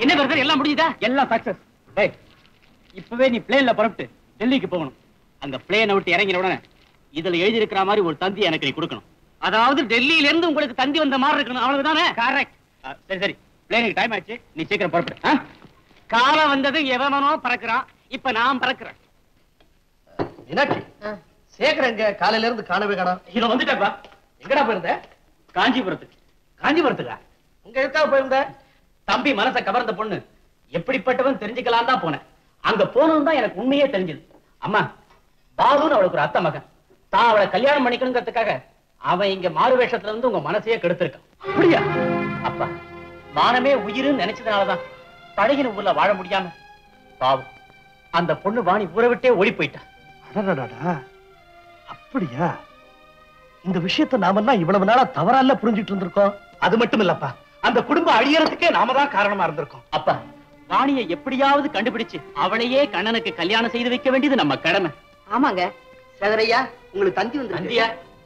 என்ன பிரதர் எல்லாம் முடிஞ்சுதா எல்லாம் சக்சஸ் டேய் இப்பவே நீ பிளேன்ல புறப்பட்டு டெல்லிக்கு போகணும் அங்க பிளேனை விட்டு இறங்கின உடனே இதுல எழுதி இருக்கிற மாதிரி ஒரு தந்தி எனக்கு நீ கொடுக்கணும் அதாவது டெல்லியில இருந்து உங்களுக்கு தந்தி வந்த மாதிரி இருக்கணும் அவ்வளவுதானே கரெக்ட் சரி சரி பிளேனுக்கு டைம் ஆச்சு நீ சீக்கிரம் புறப்படு ஆ? காலம் வந்தது எவனோ பறக்குறான் இப்ப நான் பறக்குறேன் மீனாட்சி சேகர் எங்க காலையில இருந்து காணவே காணோம் இத வந்துட்டப்பா எங்கடா போயிருந்த காஞ்சிபுரத்துக்கு காஞ்சிபுரத்துக்கா உங்க எதுக்காக போயிருந்த தம்பி மனசை கவர்ந்த பொண்ணு எப்படிப்பட்டவன் தெரிஞ்சுக்கலாம் தான் போனேன் அங்க போனதும் தான் எனக்கு உண்மையே தெரிஞ்சது அம்மா பாலுன்னு அவளுக்கு ஒரு அத்தை மகன் தான் அவளை கல்யாணம் பண்ணிக்கணுங்கிறதுக்காக அவன் இங்க மாறு வேஷத்துல இருந்து உங்க மனசையே கெடுத்திருக்கான் அப்படியா அப்பா மானமே உயிருன்னு நினைச்சதுனாலதான் பழகின ஊர்ல வாழ முடியாம பாவம் அந்த பொண்ணு வாணி ஊரை விட்டே ஓடி போயிட்டா அடடடடா அப்படியா இந்த விஷயத்தை நாமெல்லாம் இவ்வளவு நாளா தவறால புரிஞ்சிட்டு இருந்திருக்கோம் அது மட்டும் இல்லப்பா அந்த குடும்பம் அழியறதுக்கே நாம தான் காரணமா இருந்திருக்கோம் அப்பா வாணியை எப்படியாவது கண்டுபிடிச்சு அவளையே கண்ணனுக்கு கல்யாணம் செய்து வைக்க வேண்டியது நம்ம கடமை ஆமாங்க சேகரையா உங்களுக்கு தந்தி வந்து நந்தியா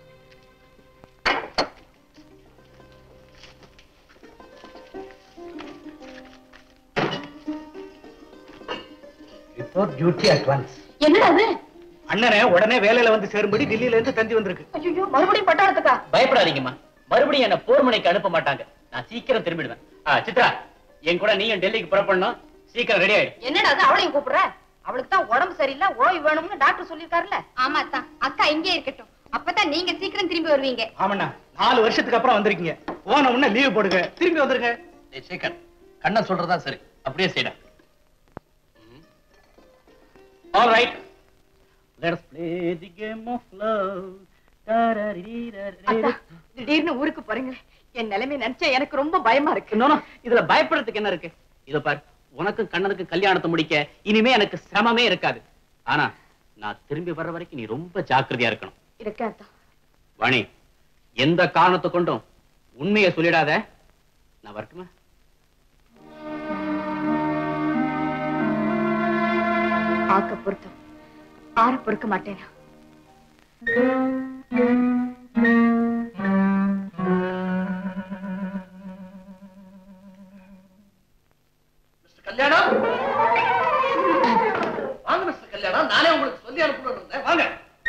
ரிப்போர்ட் டியூட்டி அட்வான்ஸ் என்னடா அது அண்ணனே உடனே வேலையில வந்து சேரும்படி டெல்லியில இருந்து தந்தி வந்திருக்கு ஐயோ மறுபடியும் பட்டாளத்துக்கா பயப்படாதீங்கம்மா மறுபடியும் என்ன போர்முனைக்கு அனுப்ப மாட்டாங்க நான் சீக்கிரம் திரும்பிடுவேன் ஆ, சித்ரா என் கூட நீயும் டெல்லிக்கு புறப்படணும் சீக்கிரம் ரெடி ஆயிடு என்னடா அது அவளையும் கூப்பிடுற அவளுக்கு தான் உடம்பு சரியில்லை ஓய்வு வேணும்னு டாக்டர் சொல்லிருக்காருல்ல ஆமா தான் அக்கா இங்கே இருக்கட்டும் அப்பதான் நீங்க சீக்கிரம் திரும்பி வருவீங்க ஆமாண்ணா நாலு வருஷத்துக்கு அப்புறம் வந்திருக்கீங்க போன உடனே லீவ் போடுங்க திரும்பி வந்துருங்க சேகர் கண்ணன் சொல்றதா சரி அப்படியே செய்டா all right let's play the game of love அத்தா, திடீர்னு ஊருக்கு போறீங்க என் நிலைமை நினைச்சா எனக்கு ரொம்ப பயமா இருக்கு நோ இதுல பயப்படுறதுக்கு என்ன இருக்கு இத பார் உனக்கும் கண்ணனுக்கு கல்யாணத்தை முடிக்க இனிமே எனக்கு சிரமமே இருக்காது ஆனா நான் திரும்பி வர்ற வரைக்கும் நீ ரொம்ப ஜாக்கிரதையா இருக்கணும் இருக்கேன் அத்தா. வாணி எந்த காரணத்தை கொண்டும் உண்மையை சொல்லிடாத நான் வரட்டுமா ஆக்க பொருத்தம் ஆற பொறுக்க மாட்டேனா மிஸ்டர் கல்யாணம் வாங்க மிஸ்டர் கல்யாணம் நானே உங்களுக்கு சொல்லி அனுப்பணும் இருந்தேன் வாங்க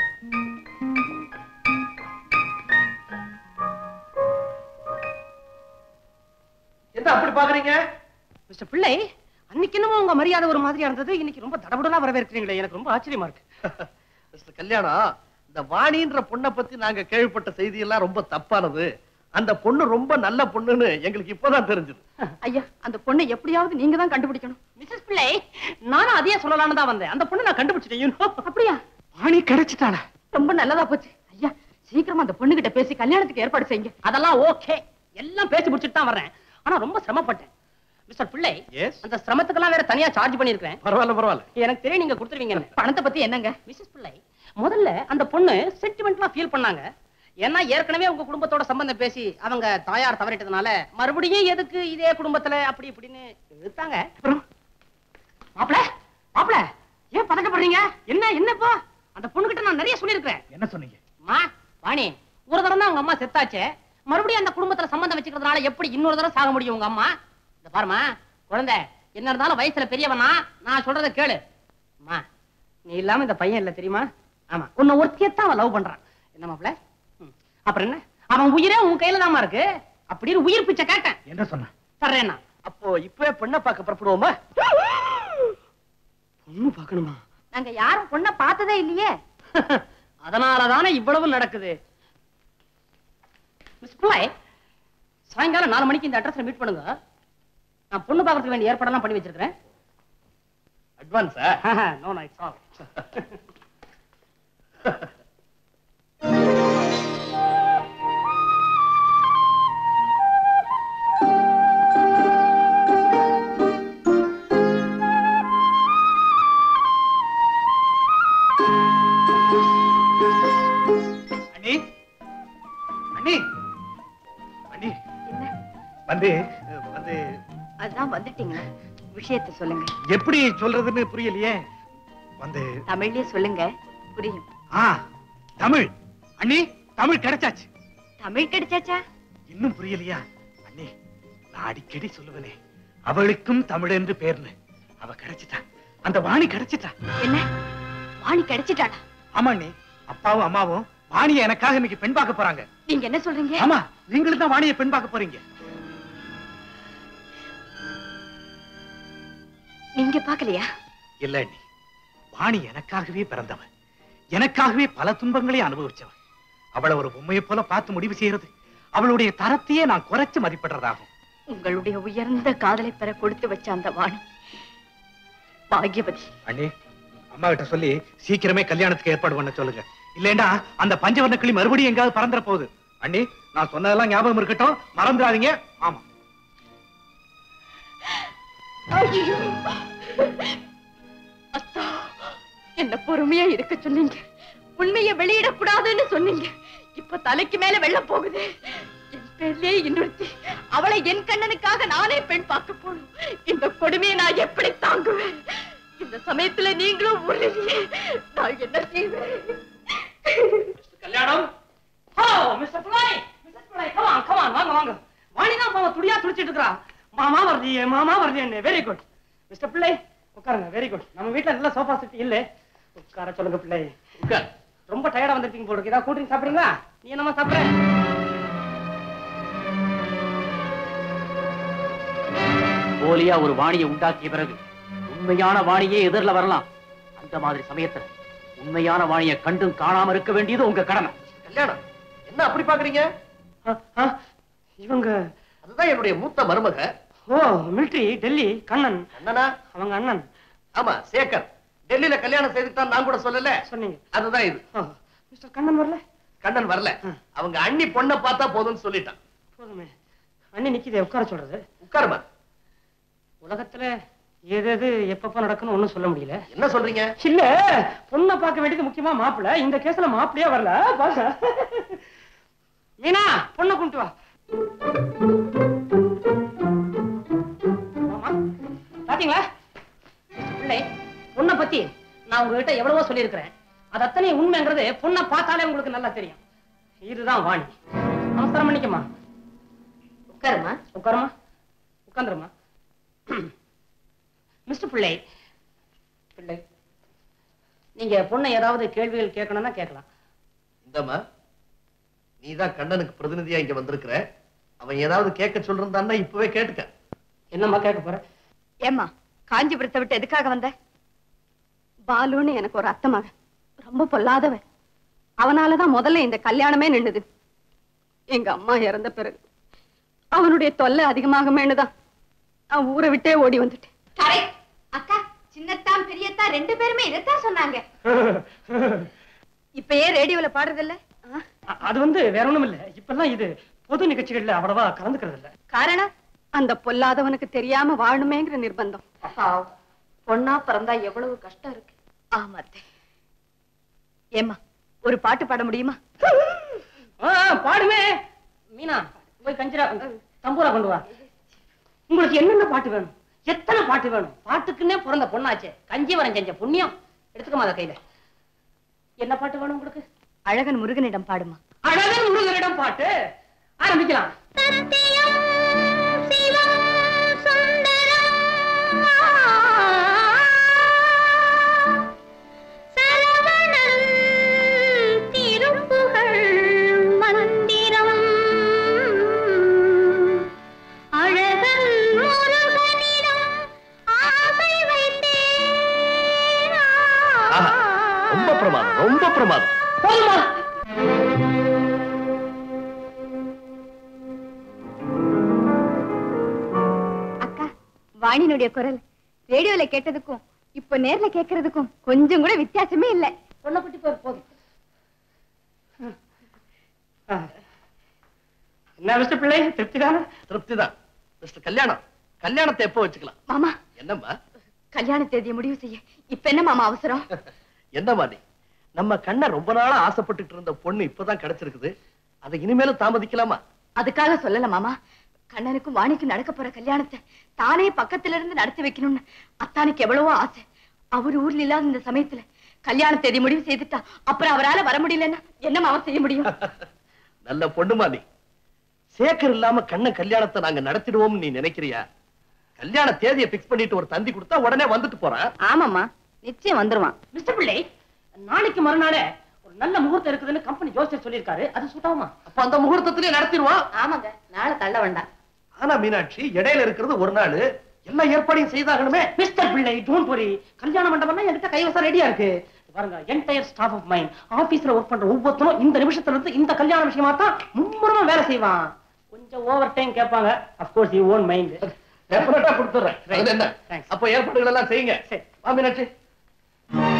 என்ன அப்படி பாக்குறீங்க மிஸ்டர் பிள்ளை அன்னைக்கு என்னமோ உங்க மரியாதை ஒரு மாதிரியா இருந்தது இன்னைக்கு ரொம்ப தடபுடலா வரவேற்கிறீங்களே எனக்கு ரொம்ப ஆச்சரியமா இருக்கு மிஸ்டர் கல்யாணம் இந்த வாணின்ற பொண்ணை பத்தி நாங்க கேள்விப்பட்ட செய்தி எல்லாம் ரொம்ப தப்பானது அந்த பொண்ணு ரொம்ப நல்ல பொண்ணுன்னு எங்களுக்கு இப்பதான் தெரிஞ்சது ஐயா அந்த பொண்ணை எப்படியாவது நீங்க தான் கண்டுபிடிக்கணும் மிஸ்ஸஸ் பிள்ளை நானும் அதையே சொல்லலாம்னு தான் வந்தேன் அந்த பொண்ணை நான் கண்டுபிடிச்சிட்டேன் you know. அப்படியா வாணி கிடைச்சிட்டாளா ரொம்ப நல்லதா போச்சு ஐயா சீக்கிரமா அந்த பொண்ணுகிட்ட பேசி கல்யாணத்துக்கு ஏற்பாடு செய்யுங்க அதெல்லாம் ஓகே எல்லாம் பேசி முடிச்சிட்டு தான் வர்றேன் ஆனா ரொம்ப சிரமப்பட்டேன் மிஸ்டர் பிள்ளை எஸ் அந்த சிரமத்துக்கெல்லாம் வேற தனியா சார்ஜ் பண்ணிருக்கேன் பரவாயில்ல பரவாயில்ல எனக்கு தெரியும் நீங்க கொடுத்துருவீங்கன்னு பணத்தை பத்தி என்னங்க மிஸ்ஸஸ் பிள்ளை முதல்ல அந்த பொண்ணு சென்டிமெண்ட்லாம் ஃபீல் பண்ணாங்க ஏன்னா ஏற்கனவே உங்க குடும்பத்தோட சம்பந்தம் பேசி அவங்க தாயார் தவறிட்டதுனால மறுபடியும் எதுக்கு இதே குடும்பத்துல அப்படி இப்படின்னு இழுத்தாங்க மாப்பிள மாப்பிள ஏன் பதட்டப்படுறீங்க என்ன என்னப்பா அந்த பொண்ணுகிட்ட நான் நிறைய சொல்லியிருக்கிறேன் என்ன சொன்னீங்க அம்மா வாணி ஒரு தடவை தான் உங்க அம்மா செத்தாச்சே மறுபடியும் அந்த குடும்பத்துல சம்பந்தம் வச்சுக்கிறதுனால எப்படி இன்னொரு தடவை சாக முடியும் உங்க அம்மா இந்த பாருமா குழந்தை என்ன இருந்தாலும் வயசுல பெரியவனா நான் சொல்றத கேளு அம்மா நீ இல்லாம இந்த பையன் இல்ல தெரியுமா ஆமா உன்னை ஒருத்தியத்தான் அவன் லவ் பண்றான் என்ன மாப்பிள ம். அப்புறம் என்ன அவன் உயிரே உன் கையில தாமா இருக்கு அப்படின்னு உயிர் பிச்சை கேட்டேன் என்ன சொன்ன தர்றேன்னா அப்போ இப்பவே பெண்ணை பார்க்க புறப்படுவோமா பொண்ணு பார்க்கணுமா நாங்க யாரும் பொண்ணை பார்த்ததே இல்லையே அதனாலதானே இவ்வளவு நடக்குது மிஸ் பிள்ளை சாயங்காலம் நாலு மணிக்கு இந்த அட்ரஸ்ல மீட் பண்ணுங்க நான் பொண்ணு பார்க்கறதுக்கு வேண்டிய ஏற்பாடெல்லாம் பண்ணி வச்சிருக்கிறேன் அட்வான்ஸா நோ நோ இட்ஸ் ஆல் அண்ணி அண்ணி அண்ணி என்ன வந்து வந்து அதான் வந்துட்டீங்க விஷயத்த சொல்லுங்க எப்படி சொல்றதுன்னு புரியலையே வந்து தமிழ்லயே சொல்லுங்க புரியும் ஆ தமிழ் அண்ணி தமிழ் கிடைச்சாச்சு தமிழ் கிடைச்சாச்சா இன்னும் புரியலையா அண்ணி நான் அடிக்கடி சொல்லுவேனே அவளுக்கும் தமிழ் என்று பேர்னு அவ கிடைச்சிட்டா அந்த வாணி கிடைச்சிட்டா என்ன வாணி கிடைச்சிட்டாளா ஆமா அண்ணி அப்பாவும் அம்மாவும் வாணியை எனக்காக இன்னைக்கு பெண் பார்க்க போறாங்க நீங்க என்ன சொல்றீங்க ஆமா நீங்களும் தான் வாணியை பெண் பார்க்க போறீங்க நீங்க பாக்கலையா இல்ல அண்ணி வாணி எனக்காகவே பிறந்தவன் எனக்காகவே பல துன்பங்களை அனுபவிச்சவன் அவளை ஒரு பொம்மையை போல பார்த்து முடிவு செய்யறது அவளுடைய தரத்தையே நான் குறைச்சு மதிப்பிடுறதாகும் உங்களுடைய உயர்ந்த காதலை பெற கொடுத்து வச்ச அந்த வாணி பாக்யவதி அண்ணி அம்மா கிட்ட சொல்லி சீக்கிரமே கல்யாணத்துக்கு ஏற்பாடு பண்ண சொல்லுங்க இல்லைன்னா அந்த பஞ்சவர்ண கிளி மறுபடியும் எங்காவது பறந்துற போகுது அண்ணி நான் சொன்னதெல்லாம் ஞாபகம் இருக்கட்டும் மறந்துடாதீங்க ஆமா ஐயோ! அத்தா என்ன பொறுமையா இருக்க சொன்னீங்க உண்மையை வெளியிடக்கூடாதுன்னு சொன்னீங்க இப்ப தலைக்கு மேல வெள்ளம் போகுது என் பேர்லயே இன்னொருத்தி அவளை என் கண்ணனுக்காக நானே பெண் பார்க்க போகணும் இந்த கொடுமையை நான் எப்படி தாங்குவேன் இந்த சமயத்துல நீங்களும் ஊர்ல இல்லையே நான் என்ன செய்வேன் கல்யாணம் ஓ மிஸ்டர் புலை மிஸ்டர் புலை கமான் கமான் வாங்க வாங்க வாணி தான் பாவம் துடியா துடிச்சிட்டு இருக்கா மாமா வருதியே மாமா வருதியே வெரி குட் மிஸ்டர் பிள்ளை உட்காருங்க வெரி குட் நம்ம வீட்ல நல்ல சோஃபா செட் இல்ல உட்கார சொல்லுங்க பிள்ளை உட்கார் ரொம்ப டயர்டா வந்திருக்கீங்க போல இருக்கு ஏதாவது கூல் ட்ரிங்க் சாப்பிடுறீங்களா நீ என்னமா சாப்பிடுற போலியா ஒரு வாணியை உண்டாக்கிய பிறகு உண்மையான வாணியே எதிரில் வரலாம் அந்த மாதிரி சமயத்துல உண்மையான வாணியை கண்டும் காணாம இருக்க வேண்டியது உங்க கடமை கல்யாணம் என்ன அப்படி பாக்குறீங்க ஆ, ஆ, இவங்க அதுதான் என்னுடைய மூத்த மருமக ஓ மிலிட்டரி டெல்லி கண்ணன் அண்ணனா அவங்க அண்ணன் ஆமா சேகர் டெல்லியில கல்யாணம் செய்துட்டான் நான் கூட சொல்லல சொன்னீங்க அதுதான் இது ஓ, மிஸ்டர் கண்ணன் வரல கண்ணன் வரல அவங்க அண்ணி பொண்ணை பார்த்தா போதும்னு சொல்லிட்டான் போதுமே அண்ணி நிக்குதே உட்கார சொல்றது உட்காருமா உலகத்துல எது எது எப்பப்ப நடக்குன்னு ஒண்ணும் சொல்ல முடியல என்ன சொல்றீங்க இல்ல பொண்ணை பார்க்க வேண்டியது முக்கியமா மாப்பிள இந்த கேஸ்ல மாப்பிளையே வரல பாருங்க மீனா பொண்ணை கொண்டு வா மாமா, பாத்தீங்களா பிள்ளை பொண்ணை பத்தி நான் உங்ககிட்ட எவ்வளவோ சொல்லியிருக்கிறேன் அது அத்தனை உண்மைங்கிறது பொண்ணை பார்த்தாலே உங்களுக்கு நல்லா தெரியும் இதுதான் வாணி நமஸ்காரம் பண்ணிக்கமா உட்காருமா உட்காருமா உட்காந்துருமா மிஸ்டர் பிள்ளை பிள்ளை நீங்க பொண்ணை ஏதாவது கேள்விகள் கேட்கணும்னா கேட்கலாம் இந்தம்மா நீதான் கண்ணனுக்கு பிரதிநிதியா இங்க வந்திருக்கிற அவன் ஏதாவது கேட்க சொல்றான்னா இப்பவே கேட்டுக்க என்னம்மா கேட்க போற ஏம்மா காஞ்சிபுரத்தை விட்டு எதுக்காக வந்த பாலுன்னு எனக்கு ஒரு அத்தை மகன் ரொம்ப பொல்லாதவன் அவனாலதான் முதல்ல இந்த கல்யாணமே நின்னுது எங்க அம்மா இறந்த பிறகு அவனுடைய தொல்லை அதிகமாகுமேன்னு தான் நான் ஊரை விட்டே ஓடி வந்துட்டேன் கரெக்ட் அக்கா சின்னத்தான் பெரியத்தான் ரெண்டு பேருமே இதைத்தான் சொன்னாங்க இப்ப ஏன் ரேடியோல பாடுறதில்ல ஆ? அ- அது வந்து வேற ஒண்ணும் இல்ல இப்பெல்லாம் இது பொது நிகழ்ச்சிகள்ல அவ்வளவா கலந்துக்கிறது இல்ல காரணம் அந்த பொல்லாதவனுக்கு தெரியாம வாழணுமேங்கிற நிர்பந்தம் பொண்ணா பிறந்தா எவ்வளவு கஷ்டம் இருக்கு ஆமா அத்தை. ஏம்மா ஒரு பாட்டு பாட முடியுமா ஆ, பாடுமே மீனா போய் கஞ்சிரா தம்பூரா கொண்டு வா உங்களுக்கு என்னென்ன பாட்டு வேணும் எத்தனை பாட்டு வேணும் பாட்டுக்குன்னே பிறந்த பொண்ணாச்சே கஞ்சிவரம் செஞ்ச புண்ணியம் எடுத்துக்கமா அதை கையில என்ன பாட்டு வேணும் உங்களுக்கு அழகன் முருகனிடம் பாடுமா அழகன் முருகனிடம் பாட்டு ஆரம்பிக்கலாம் ஆஹா, ரொம்ப பிரமாதம் ரொம்ப பிரமாதம் போதுமா அக்கா வாணினுடைய குரல் ரேடியோல கேட்டதுக்கும் இப்போ நேர்ல கேட்கறதுக்கும் கொஞ்சம் கூட வித்தியாசமே இல்ல பொண்ணை குட்டி போய் போதும் ஆ. என்ன மிஸ்டர் பிள்ளை திருப்தி தானே திருப்தி தான் மிஸ்டர் கல்யாணம் கல்யாணத்தை எப்போ வச்சுக்கலாம் மாமா என்னம்மா கல்யாண தேதியை முடிவு செய்ய இப்ப என்ன மாமா அவசரம் என்னம்மா நீ நம்ம கண்ண ரொம்ப நாளா ஆசைப்பட்டுட்டு இருந்த பொண்ணு இப்பதான் கிடைச்சிருக்குது அதை இனிமேலும் தாமதிக்கலாமா அதுக்காக சொல்லல மாமா கண்ணனுக்கும் வாணிக்கும் நடக்க போற கல்யாணத்தை தானே பக்கத்துல இருந்து நடத்தி வைக்கணும்னு அத்தானுக்கு எவ்வளவோ ஆசை அவர் ஊர்ல இல்லாத இந்த சமயத்துல கல்யாண தேதி முடிவு செய்துட்டா அப்புறம் அவரால வர முடியலன்னா என்ன மாமா செய்ய முடியும் நல்ல பொண்ணுமா நீ சேகர் இல்லாம கண்ண கல்யாணத்தை நாங்க நடத்திடுவோம்னு நீ நினைக்கிறியா கல்யாண தேதியை பிக்ஸ் பண்ணிட்டு ஒரு தந்தி கொடுத்தா உடனே வந்துட்டு போறான் ஆமாம்மா நிச்சயம் வந்துருவான் மிஸ்டர் பிள்ளை நாளைக்கு மறுநாளே ஒரு நல்ல முகூர்த்தம் இருக்குதுன்னு கம்பெனி ஜோசியர் சொல்லியிருக்காரு அது சுட்டாமா அப்ப அந்த முகூர்த்தத்திலே நடத்திடுவான் ஆமாங்க நாளை தள்ள வேண்டாம் ஆனா மீனாட்சி இடையில இருக்கிறது ஒரு நாள் எல்லா ஏற்பாடையும் செய்தாகணுமே மிஸ்டர் பிள்ளை டோன்ட் வரி கல்யாண மண்டபம்னா என்கிட்ட கைவசம் ரெடியா இருக்கு பாருங்க என்டையர் ஸ்டாஃப் ஆஃப் மைண்ட் ஆபீஸ்ல ஒர்க் பண்ற ஒவ்வொருத்தரும் இந்த நிமிஷத்துல இருந்து இந்த கல்யாண விஷயமா தான் மும்முரமா வேலை செய்வான் கொஞ்சம் ஓவர் டைம் கேட்பாங்க அப்கோர்ஸ் யூ ஓன் மைண்ட் டெஃபினட்டா கொடுத்துறேன் Right. அது என்ன Thanks. அப்ப ஏற்பாடுகள் எல்லாம் செய்யுங்க சரி. வா மீனாட்சி